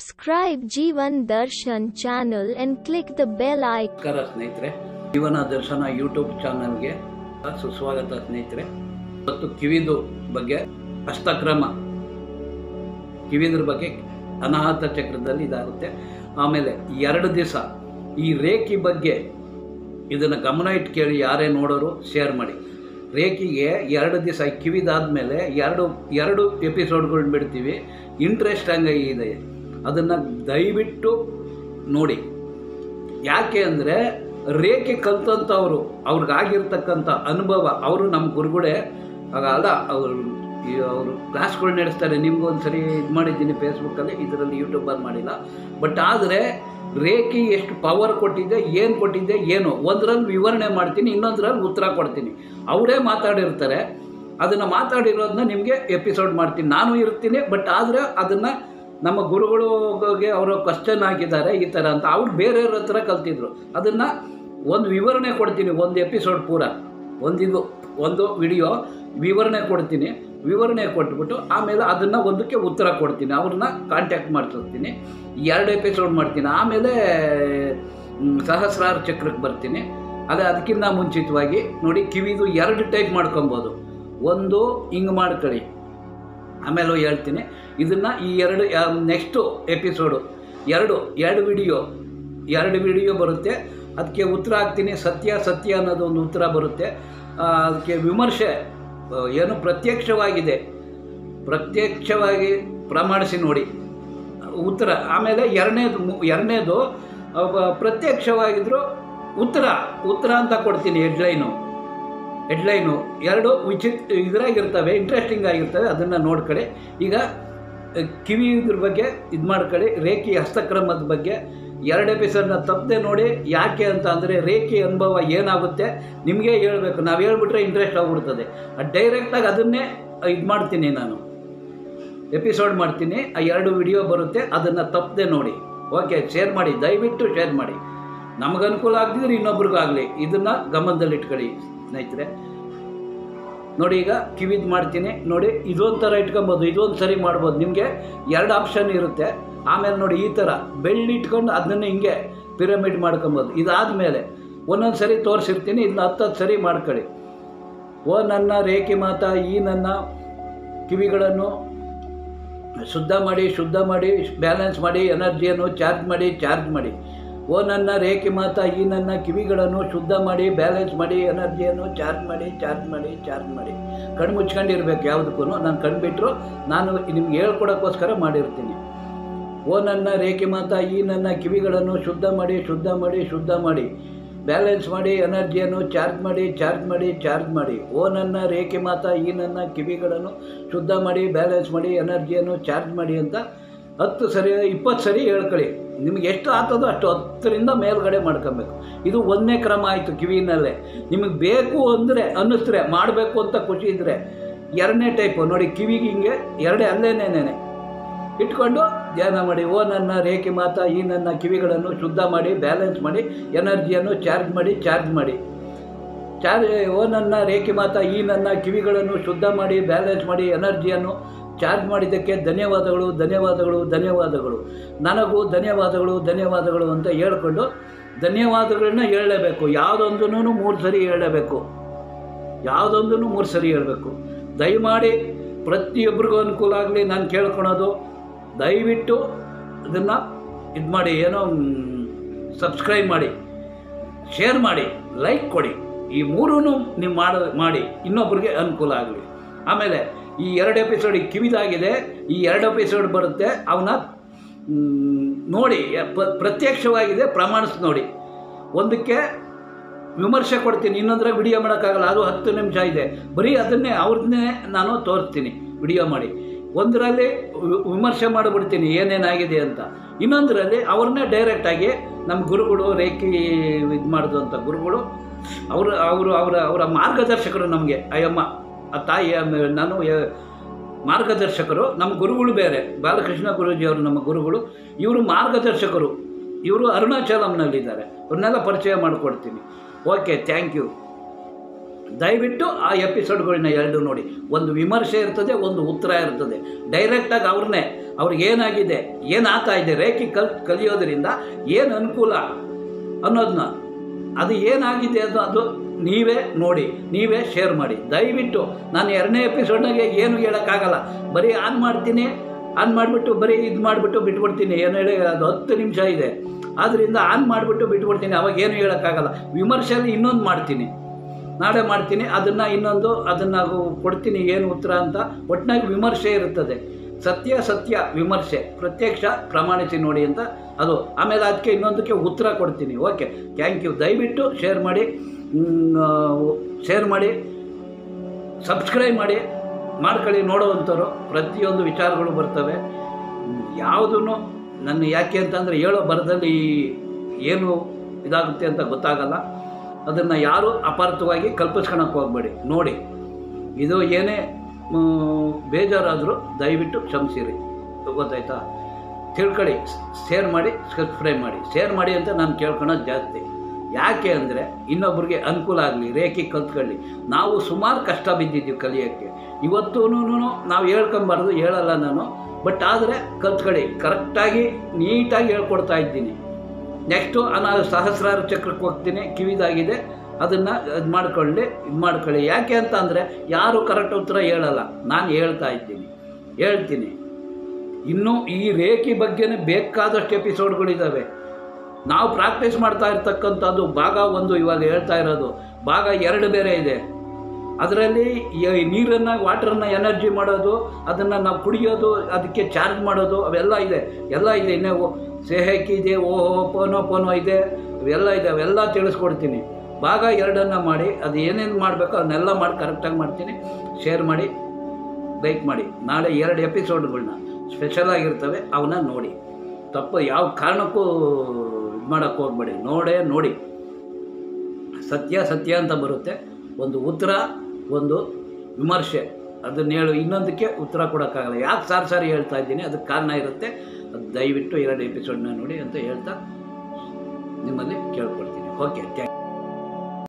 Subscribe Jivan Darshan channel and click the bell icon. ನಮಸ್ಕಾರ ಸ್ನೇಹಿತರೆ ಜೀವನ ದರ್ಶನ ಯೂಟ್ಯೂಬ್ ಚಾನಲ್ಗೆ ಸುಸ್ವಾಗತ ಸ್ನೇಹಿತರೆ ಮತ್ತು ಕಿವಿದು ಬಗ್ಗೆ ಹಸ್ತಕ್ರಮ ಕಿವಿದ್ರ ಬಗ್ಗೆ ಅನಾಹತ ಚಕ್ರದಲ್ಲಿ ಇದಾಗುತ್ತೆ ಆಮೇಲೆ ಎರಡು ದಿವಸ ಈ ರೇಖಿ ಬಗ್ಗೆ ಇದನ್ನು ಗಮನ ಇಟ್ಟು ಕೇಳಿ ಯಾರೇ ನೋಡೋರು ಶೇರ್ ಮಾಡಿ ರೇಖಿಗೆ ಎರಡು ದಿವಸ ಕಿವಿದಾದ್ಮೇಲೆ ಎರಡು ಎರಡು ಎಪಿಸೋಡ್ಗಳನ್ನ ಬಿಡ್ತೀವಿ ಇಂಟ್ರೆಸ್ಟ್ ಹಂಗೆ ಇದೆ ಅದನ್ನು ದಯವಿಟ್ಟು ನೋಡಿ ಯಾಕೆ ಅಂದರೆ ರೇಖೆ ಕಲ್ತಂಥವ್ರು ಅವ್ರಿಗಾಗಿರ್ತಕ್ಕಂಥ ಅನುಭವ ಅವರು ನಮ್ಮ ಗುರುಗಳೇ ಆಗ ಅಲ್ಲ ಅವರು ಈ ಅವರು ಕ್ಲಾಸ್ಗಳು ನಡೆಸ್ತಾರೆ ನಿಮಗೂ ಒಂದು ಸರಿ ಇದು ಮಾಡಿದ್ದೀನಿ ಫೇಸ್ಬುಕ್ಕಲ್ಲಿ ಇದರಲ್ಲಿ ಯೂಟ್ಯೂಬಲ್ಲಿ ಮಾಡಿಲ್ಲ ಬಟ್ ಆದರೆ ರೇಖೆ ಎಷ್ಟು ಪವರ್ ಕೊಟ್ಟಿದೆ ಏನು ಕೊಟ್ಟಿದೆ ಏನು ಒಂದರಲ್ಲಿ ವಿವರಣೆ ಮಾಡ್ತೀನಿ ಇನ್ನೊಂದರಲ್ಲಿ ಉತ್ತರ ಕೊಡ್ತೀನಿ ಅವರೇ ಮಾತಾಡಿರ್ತಾರೆ ಅದನ್ನು ಮಾತಾಡಿರೋದನ್ನ ನಿಮಗೆ ಎಪಿಸೋಡ್ ಮಾಡ್ತೀನಿ ನಾನು ಇರ್ತೀನಿ ಬಟ್ ಆದರೆ ಅದನ್ನು ನಮ್ಮ ಗುರುಗಳಿಗೆ ಅವರು ಕ್ವಶನ್ ಹಾಕಿದ್ದಾರೆ ಈ ಥರ ಅಂತ ಅವ್ರು ಬೇರೆಯವ್ರ ಹತ್ರ ಕಲ್ತಿದ್ರು ಅದನ್ನು ಒಂದು ವಿವರಣೆ ಕೊಡ್ತೀನಿ ಒಂದು ಎಪಿಸೋಡ್ ಪೂರ ಒಂದಿದು ಒಂದು ವಿಡಿಯೋ ವಿವರಣೆ ಕೊಡ್ತೀನಿ ವಿವರಣೆ ಕೊಟ್ಬಿಟ್ಟು ಆಮೇಲೆ ಅದನ್ನು ಒಂದಕ್ಕೆ ಉತ್ತರ ಕೊಡ್ತೀನಿ ಅವ್ರನ್ನ ಕಾಂಟ್ಯಾಕ್ಟ್ ಮಾಡ್ತಿರ್ತೀನಿ ಎರಡು ಎಪಿಸೋಡ್ ಮಾಡ್ತೀನಿ ಆಮೇಲೆ ಮ್, ಸಹಸ್ರಾರು ಚಕ್ರಕ್ಕೆ ಬರ್ತೀನಿ ಅದೇ ಅದಕ್ಕಿಂತ ಮುಂಚಿತವಾಗಿ ನೋಡಿ ಕಿವಿದು ಎರಡು ಟೈಪ್ ಮಾಡ್ಕೊಬೋದು ಒಂದು ಹಿಂಗೆ ಮಾಡ್ಕೊಳ್ಳಿ ಆಮೇಲೆ ಹೇಳ್ತೀನಿ ಇದನ್ನು ಈ ಎರಡು ನೆಕ್ಸ್ಟು ಎಪಿಸೋಡು ಎರಡು ಎರಡು ವಿಡಿಯೋ ಎರಡು ವಿಡಿಯೋ ಬರುತ್ತೆ ಅದಕ್ಕೆ ಉತ್ತರ ಹಾಕ್ತೀನಿ ಸತ್ಯ ಸತ್ಯ ಅನ್ನೋದು ಒಂದು ಉತ್ತರ ಬರುತ್ತೆ ಆ, ಅದಕ್ಕೆ ವಿಮರ್ಶೆ ಆ, ಏನು ಪ್ರತ್ಯಕ್ಷವಾಗಿದೆ ಪ್ರತ್ಯಕ್ಷವಾಗಿ ಪ್ರಮಾಣಿಸಿ ನೋಡಿ ಉತ್ತರ ಆಮೇಲೆ ಎರಡನೇದು ಮು- ಎರಡನೇದು ಆ, ಬ- ಪ್ರತ್ಯಕ್ಷವಾಗಿದ್ರು ಉತ್ತರ ಉತ್ತರ ಅಂತ ಕೊಡ್ತೀನಿ ಹೆಡ್ಲೈನು ಹೆಡ್ಲೈನು ಎರಡು ವಿಚಿತ್ ಇದ್ರಾಗಿರ್ತವೆ ಇಂಟ್ರೆಸ್ಟಿಂಗ್ ಆಗಿರ್ತವೆ ಅದನ್ನು ನೋಡ್ಕೊಳ್ಳಿ ಈಗ ಅಹ್, ಕಿವಿ ಇದ್ರ ಬಗ್ಗೆ ಇದು ಮಾಡ್ಕೊಳ್ಳಿ ರೇಖಿ ಹಸ್ತಕ್ರಮದ ಬಗ್ಗೆ ಎರಡು ಎಪಿಸೋಡ್ನ ತಪ್ಪದೆ ನೋಡಿ ಯಾಕೆ ಅಂತ ಅಂದರೆ ರೇಖಿ ಅನುಭವ ಏನಾಗುತ್ತೆ ನಿಮಗೆ ಹೇಳಬೇಕು ನಾವು ಹೇಳ್ಬಿಟ್ರೆ ಇಂಟ್ರೆಸ್ಟ್ ಆಗಿಬಿಡ್ತದೆ ಡೈರೆಕ್ಟಾಗಿ ಅದನ್ನೇ ಇದು ಮಾಡ್ತೀನಿ ನಾನು ಎಪಿಸೋಡ್ ಮಾಡ್ತೀನಿ ಆ ಎರಡು ವಿಡಿಯೋ ಬರುತ್ತೆ ಅದನ್ನು ತಪ್ಪದೆ ನೋಡಿ ಓಕೆ ಶೇರ್ ಮಾಡಿ ದಯವಿಟ್ಟು ಶೇರ್ ಮಾಡಿ ನಮಗೆ ಅನುಕೂಲ ಆಗದಿದ್ರೆ ಇನ್ನೊಬ್ರಿಗೂ ಆಗಲಿ ಇದನ್ನು ಗಮನದಲ್ಲಿಟ್ಕೊಳ್ಳಿ ಸ್ನೇಹಿತರೆ ನೋಡಿ ಈಗ ಕಿವಿದ್ ಮಾಡ್ತೀನಿ ನೋಡಿ ಇದೊಂದು ಥರ ಇಟ್ಕೊಬೋದು ಇದೊಂದು ಸರಿ ಮಾಡ್ಬೋದು ನಿಮಗೆ ಎರಡು ಆಪ್ಷನ್ ಇರುತ್ತೆ ಆಮೇಲೆ ನೋಡಿ ಈ ಥರ ಬೆಳ್ಳಿ ಇಟ್ಕೊಂಡು ಅದನ್ನು ಹಿಂಗೆ ಪಿರಮಿಡ್ ಮಾಡ್ಕೊಬೋದು ಇದಾದಮೇಲೆ ಒಂದೊಂದು ಸರಿ ತೋರಿಸಿರ್ತೀನಿ ಇದನ್ನ ಹತ್ತತ್ತು ಸರಿ ಮಾಡ್ಕೊಳ್ಳಿ ಓ ನನ್ನ ರೇಖೆ ಮಾತಾ ಈ ನನ್ನ ಕಿವಿಗಳನ್ನು ಶುದ್ಧ ಮಾಡಿ ಶುದ್ಧ ಮಾಡಿ ಬ್ಯಾಲೆನ್ಸ್ ಮಾಡಿ ಎನರ್ಜಿಯನ್ನು ಚಾರ್ಜ್ ಮಾಡಿ ಚಾರ್ಜ್ ಮಾಡಿ ಓ ನನ್ನ ರೇಖೆ ಮಾತಾ ಈ ನನ್ನ ಕಿವಿಗಳನ್ನು ಶುದ್ಧ ಮಾಡಿ ಬ್ಯಾಲೆನ್ಸ್ ಮಾಡಿ ಎನರ್ಜಿಯನ್ನು ಚಾರ್ಜ್ ಮಾಡಿ ಚಾರ್ಜ್ ಮಾಡಿ ಚಾರ್ಜ್ ಮಾಡಿ ಕಣ್ಣು ಮುಚ್ಕೊಂಡಿರ್ಬೇಕು ಯಾವುದಕ್ಕೂ ನಾನು ಕಣ್ಣು ಬಿಟ್ಟರು ನಾನು ನಿಮ್ಗೆ ಹೇಳ್ಕೊಡೋಕ್ಕೋಸ್ಕರ ಮಾಡಿರ್ತೀನಿ ಓ ನನ್ನ ರೇಖೆ ಮಾತಾ ಈ ನನ್ನ ಕಿವಿಗಳನ್ನು ಶುದ್ಧ ಮಾಡಿ ಶುದ್ಧ ಮಾಡಿ ಶುದ್ಧ ಮಾಡಿ ಬ್ಯಾಲೆನ್ಸ್ ಮಾಡಿ ಎನರ್ಜಿಯನ್ನು ಚಾರ್ಜ್ ಮಾಡಿ ಚಾರ್ಜ್ ಮಾಡಿ ಚಾರ್ಜ್ ಮಾಡಿ ಓ ನನ್ನ ರೇಖೆ ಮಾತಾ ಈ ನನ್ನ ಕಿವಿಗಳನ್ನು ಶುದ್ಧ ಮಾಡಿ ಬ್ಯಾಲೆನ್ಸ್ ಮಾಡಿ ಎನರ್ಜಿಯನ್ನು ಚಾರ್ಜ್ ಮಾಡಿ ಅಂತ ಹತ್ತು ಸರಿ ಇಪ್ಪತ್ತು ಸರಿ ಹೇಳ್ಕೊಳ್ಳಿ ನಿಮ್ಗೆ ಎಷ್ಟು ಆಗ್ತದೋ ಅಷ್ಟು ಹತ್ತರಿಂದ ಮೇಲ್ಗಡೆ ಮಾಡ್ಕೊಬೇಕು ಇದು ಒಂದನೇ ಕ್ರಮ ಆಯಿತು ಕಿವಿನಲ್ಲೇ ನಿಮಗೆ ಬೇಕು ಅಂದರೆ ಅನ್ನಿಸ್ರೆ ಮಾಡಬೇಕು ಅಂತ ಖುಷಿ ಇದ್ದರೆ ಎರಡನೇ ಟೈಪು ನೋಡಿ ಕಿವಿಗೆ ಹಿಂಗೆ ಎರಡೇ ಅಲ್ಲೇನೇನೆ ಇಟ್ಕೊಂಡು ಧ್ಯಾನ ಮಾಡಿ ಓ ನನ್ನ ರೇಖೆ ಮಾತಾ ಈ ನನ್ನ ಕಿವಿಗಳನ್ನು ಶುದ್ಧ ಮಾಡಿ ಬ್ಯಾಲೆನ್ಸ್ ಮಾಡಿ ಎನರ್ಜಿಯನ್ನು ಚಾರ್ಜ್ ಮಾಡಿ ಚಾರ್ಜ್ ಮಾಡಿ ಚಾರ್ಜ್ ಓ ನನ್ನ ರೇಖೆ ಮಾತಾ ಈ ನನ್ನ ಕಿವಿಗಳನ್ನು ಶುದ್ಧ ಮಾಡಿ ಬ್ಯಾಲೆನ್ಸ್ ಮಾಡಿ ಎನರ್ಜಿಯನ್ನು ಚಾರ್ಜ್ ಮಾಡಿದ್ದಕ್ಕೆ ಧನ್ಯವಾದಗಳು ಧನ್ಯವಾದಗಳು ಧನ್ಯವಾದಗಳು ನನಗೂ ಧನ್ಯವಾದಗಳು ಧನ್ಯವಾದಗಳು ಅಂತ ಹೇಳ್ಕೊಂಡು ಧನ್ಯವಾದಗಳನ್ನ ಹೇಳಲೇಬೇಕು ಯಾವುದೊಂದೂ ಮೂರು ಸರಿ ಹೇಳಲೇಬೇಕು ಯಾವುದೊಂದೂ ಮೂರು ಸರಿ ಹೇಳಬೇಕು ದಯಮಾಡಿ ಪ್ರತಿಯೊಬ್ಬರಿಗೂ ಅನುಕೂಲ ಆಗಲಿ ನಾನು ಕೇಳ್ಕೊಳೋದು ದಯವಿಟ್ಟು ಇದನ್ನು ಇದು ಮಾಡಿ ಏನೋ ಸಬ್ಸ್ಕ್ರೈಬ್ ಮಾಡಿ ಶೇರ್ ಮಾಡಿ ಲೈಕ್ ಕೊಡಿ ಈ ಮೂರೂ ನೀವು ಮಾಡ ಮಾಡಿ ಇನ್ನೊಬ್ರಿಗೆ ಅನುಕೂಲ ಆಗಲಿ ಆಮೇಲೆ ಈ ಎರಡು ಎಪಿಸೋಡ್ ಕಿವಿದಾಗಿದೆ ಈ ಎರಡು ಎಪಿಸೋಡ್ ಬರುತ್ತೆ ಅವನ್ನ ನೋಡಿ ಪ- ಪ್ರತ್ಯಕ್ಷವಾಗಿದೆ ಪ್ರಮಾಣಿಸಿ ನೋಡಿ ಒಂದಕ್ಕೆ ವಿಮರ್ಶೆ ಕೊಡ್ತೀನಿ ಇನ್ನೊಂದ್ರಾಗ ವಿಡಿಯೋ ಮಾಡೋಕ್ಕಾಗಲ್ಲ ಅದು ಹತ್ತು ನಿಮಿಷ ಇದೆ ಬರೀ ಅದನ್ನೇ ಅವ್ರನ್ನೇ ನಾನು ತೋರಿಸ್ತೀನಿ ವಿಡಿಯೋ ಮಾಡಿ ಒಂದರಲ್ಲಿ ವಿ- ವಿಮರ್ಶೆ ಮಾಡಿಬಿಡ್ತೀನಿ ಏನೇನಾಗಿದೆ ಅಂತ ಇನ್ನೊಂದರಲ್ಲಿ ಅವ್ರನ್ನೇ ಡೈರೆಕ್ಟಾಗಿ ನಮ್ಮ ಗುರುಗಳು ರೇಖಿ ಇದು ಮಾಡಿದಂಥ ಗುರುಗಳು ಅವರು ಅವರು ಅವರ ಅವರ ಮಾರ್ಗದರ್ಶಕರು ನಮಗೆ ಅಯ್ಯಮ್ಮ ಆ ತಾಯಿ ಆಮೇಲೆ ನಾನು ಯ- ಮಾರ್ಗದರ್ಶಕರು ನಮ್ಮ ಗುರುಗಳು ಬೇರೆ ಬಾಲಕೃಷ್ಣ ಗುರೂಜಿಯವರು ನಮ್ಮ ಗುರುಗಳು ಇವರು ಮಾರ್ಗದರ್ಶಕರು ಇವರು ಅರುಣಾಚಲಂನಲ್ಲಿದ್ದಾರೆ ಅವ್ರನ್ನೆಲ್ಲ ಪರಿಚಯ ಮಾಡಿಕೊಡ್ತೀನಿ ಓಕೆ ಥ್ಯಾಂಕ್ ಯು ದಯವಿಟ್ಟು ಆ ಎಪಿಸೋಡ್ಗಳನ್ನ ಎರಡು ನೋಡಿ ಒಂದು ವಿಮರ್ಶೆ ಇರ್ತದೆ ಒಂದು ಉತ್ತರ ಇರ್ತದೆ ಡೈರೆಕ್ಟಾಗಿ ಅವ್ರನ್ನೇ ಅವ್ರಿಗೆ ಏನಾಗಿದೆ ಏನಾಗ್ತಾ ಇದೆ ರೇಖೆ ಕಲ್ ಕಲಿಯೋದ್ರಿಂದ ಏನು ಅನುಕೂಲ ಅನ್ನೋದನ್ನ ಅದು ಏನಾಗಿದೆ ಅದು ಅದು ನೀವೇ ನೋಡಿ ನೀವೇ ಶೇರ್ ಮಾಡಿ ದಯವಿಟ್ಟು ನಾನು ಎರಡನೇ ಎಪಿಸೋಡ್ನಾಗೆ ಏನು ಹೇಳೋಕ್ಕಾಗಲ್ಲ ಬರೀ ಆನ್ ಮಾಡ್ತೀನಿ ಆನ್ ಮಾಡಿಬಿಟ್ಟು ಬರೀ ಇದು ಮಾಡಿಬಿಟ್ಟು ಬಿಟ್ಬಿಡ್ತೀನಿ ಏನು ಹೇಳಿ ಅದು ಹತ್ತು ನಿಮಿಷ ಇದೆ ಆದ್ದರಿಂದ ಆನ್ ಮಾಡಿಬಿಟ್ಟು ಬಿಟ್ಬಿಡ್ತೀನಿ ಅವಾಗ ಏನು ಹೇಳೋಕ್ಕಾಗಲ್ಲ ವಿಮರ್ಶೆಯಲ್ಲಿ ಇನ್ನೊಂದು ಮಾಡ್ತೀನಿ ನಾಳೆ ಮಾಡ್ತೀನಿ ಅದನ್ನು ಇನ್ನೊಂದು ಅದನ್ನು ಕೊಡ್ತೀನಿ ಏನು ಉತ್ತರ ಅಂತ ಒಟ್ಟಿನಾಗಿ ವಿಮರ್ಶೆ ಇರುತ್ತದೆ ಸತ್ಯ ಸತ್ಯ ವಿಮರ್ಶೆ ಪ್ರತ್ಯಕ್ಷ ಪ್ರಮಾಣಿಸಿ ನೋಡಿ ಅಂತ ಅದು ಆಮೇಲೆ ಅದಕ್ಕೆ ಇನ್ನೊಂದಕ್ಕೆ ಉತ್ತರ ಕೊಡ್ತೀನಿ ಓಕೆ ಥ್ಯಾಂಕ್ ಯು ದಯವಿಟ್ಟು ಶೇರ್ ಮಾಡಿ ಶೇರ್ ಮಾಡಿ ಸಬ್ಸ್ಕ್ರೈಬ್ ಮಾಡಿ ಮಾಡ್ಕೊಳ್ಳಿ ನೋಡುವಂಥವ್ರು ಪ್ರತಿಯೊಂದು ವಿಚಾರಗಳು ಬರ್ತವೆ ಯಾವುದೂ ನನ್ನ ಯಾಕೆ ಅಂತಂದರೆ ಹೇಳೋ ಬರದಲ್ಲಿ ಏನು ಇದಾಗುತ್ತೆ ಅಂತ ಗೊತ್ತಾಗಲ್ಲ ಅದನ್ನು ಯಾರು ಅಪಾರ್ಥವಾಗಿ ಕಲ್ಪಿಸ್ಕೊಳಕ್ಕೆ ಹೋಗ್ಬೇಡಿ ನೋಡಿ ಇದು ಏನೇ ಮ್, ಬೇಜಾರಾದರೂ ದಯವಿಟ್ಟು ಕ್ಷಮಿಸಿರಿ ಗೊತ್ತಾಯ್ತಾ ತಿಳ್ಕೊಳ್ಳಿ ಶೇರ್ ಮಾಡಿ ಸಬ್ಸ್ಕ್ರೈಬ್ ಮಾಡಿ ಶೇರ್ ಮಾಡಿ ಅಂತ ನಾನು ಕೇಳ್ಕೊಳೋದು ಜಾಸ್ತಿ ಯಾಕೆ ಅಂದರೆ ಇನ್ನೊಬ್ರಿಗೆ ಅನುಕೂಲ ಆಗಲಿ ರೇಖೆ ಕಲ್ತ್ಕೊಳ್ಳಿ ನಾವು ಸುಮಾರು ಕಷ್ಟ ಬಿದ್ದಿದ್ದೀವಿ ಕಲಿಯೋಕ್ಕೆ ಇವತ್ತೂ ನಾವು ಹೇಳ್ಕೊಂಬಾರ್ದು ಹೇಳಲ್ಲ ನಾನು ಬಟ್ ಆದರೆ ಕಲ್ತ್ಕೊಳ್ಳಿ ಕರೆಕ್ಟಾಗಿ ನೀಟಾಗಿ ಹೇಳ್ಕೊಡ್ತಾ ಇದ್ದೀನಿ ನೆಕ್ಸ್ಟು ನಾನು ಸಹಸ್ರಾರು ಚಕ್ರಕ್ಕೆ ಹೋಗ್ತೀನಿ ಕಿವಿದಾಗಿದೆ ಅದನ್ನು ಇದು ಮಾಡ್ಕೊಳ್ಳಿ ಇದು ಮಾಡ್ಕೊಳ್ಳಿ ಯಾಕೆ ಅಂತ ಅಂದರೆ ಯಾರು ಕರೆಕ್ಟ್ ಉತ್ತರ ಹೇಳಲ್ಲ ನಾನು ಹೇಳ್ತಾ ಇದ್ದೀನಿ ಹೇಳ್ತೀನಿ ಇನ್ನು ಈ ರೇಖೆ ಬಗ್ಗೆನೇ ಬೇಕಾದಷ್ಟು ಎಪಿಸೋಡ್ಗಳಿದ್ದಾವೆ ನಾವು ಪ್ರಾಕ್ಟೀಸ್ ಮಾಡ್ತಾ ಇರ್ತಕ್ಕಂಥದ್ದು ಭಾಗ ಒಂದು ಇವಾಗ ಹೇಳ್ತಾ ಇರೋದು ಭಾಗ ಎರಡು ಬೇರೆ ಇದೆ ಅದರಲ್ಲಿ ನೀರನ್ನು ವಾಟರನ್ನು ಎನರ್ಜಿ ಮಾಡೋದು ಅದನ್ನು ನಾವು ಕುಡಿಯೋದು ಅದಕ್ಕೆ ಚಾರ್ಜ್ ಮಾಡೋದು ಅವೆಲ್ಲ ಇದೆ ಎಲ್ಲ ಇದೆ ಇನ್ನೇ ಸೇಹಕ್ಕೆ ಇದೆ ಓಹೋ ಪೋನೋ ಪೋನೋ ಇದೆ ಇವೆಲ್ಲ ಇದೆ ಅವೆಲ್ಲ ತಿಳಿಸ್ಕೊಡ್ತೀನಿ ಭಾಗ ಎರಡನ್ನು ಮಾಡಿ ಅದು ಏನೇನು ಮಾಡಬೇಕೋ ಅದನ್ನೆಲ್ಲ ಮಾಡಿ ಕರೆಕ್ಟಾಗಿ ಮಾಡ್ತೀನಿ ಶೇರ್ ಮಾಡಿ ಲೈಕ್ ಮಾಡಿ ನಾಳೆ ಎರಡು ಎಪಿಸೋಡ್ಗಳನ್ನ ಸ್ಪೆಷಲ್ ಆಗಿರ್ತವೆ ಅವನ್ನ ನೋಡಿ ತಪ್ಪು ಯಾವ ಕಾರಣಕ್ಕೂ ಇದು ಮಾಡೋಕ್ಕೆ ಹೋಗ್ಬೇಡಿ ನೋಡೇ ನೋಡಿ ಸತ್ಯ ಸತ್ಯ ಅಂತ ಬರುತ್ತೆ ಒಂದು ಉತ್ತರ ಒಂದು ವಿಮರ್ಶೆ ಅದನ್ನ ಹೇಳು ಇನ್ನೊಂದಕ್ಕೆ ಉತ್ತರ ಕೊಡೋಕ್ಕಾಗಲ್ಲ ಯಾಕೆ ಸಾರಿ ಸಾರಿ ಹೇಳ್ತಾ ಇದ್ದೀನಿ ಅದಕ್ಕೆ ಕಾರಣ ಇರುತ್ತೆ ಅದು ದಯವಿಟ್ಟು ಎರಡು ಎಪಿಸೋಡ್ನ ನೋಡಿ ಅಂತ ಹೇಳ್ತಾ ನಿಮ್ಮಲ್ಲಿ ಕೇಳ್ಕೊಳ್ತೀನಿ ಓಕೆ ಥ್ಯಾಂಕ್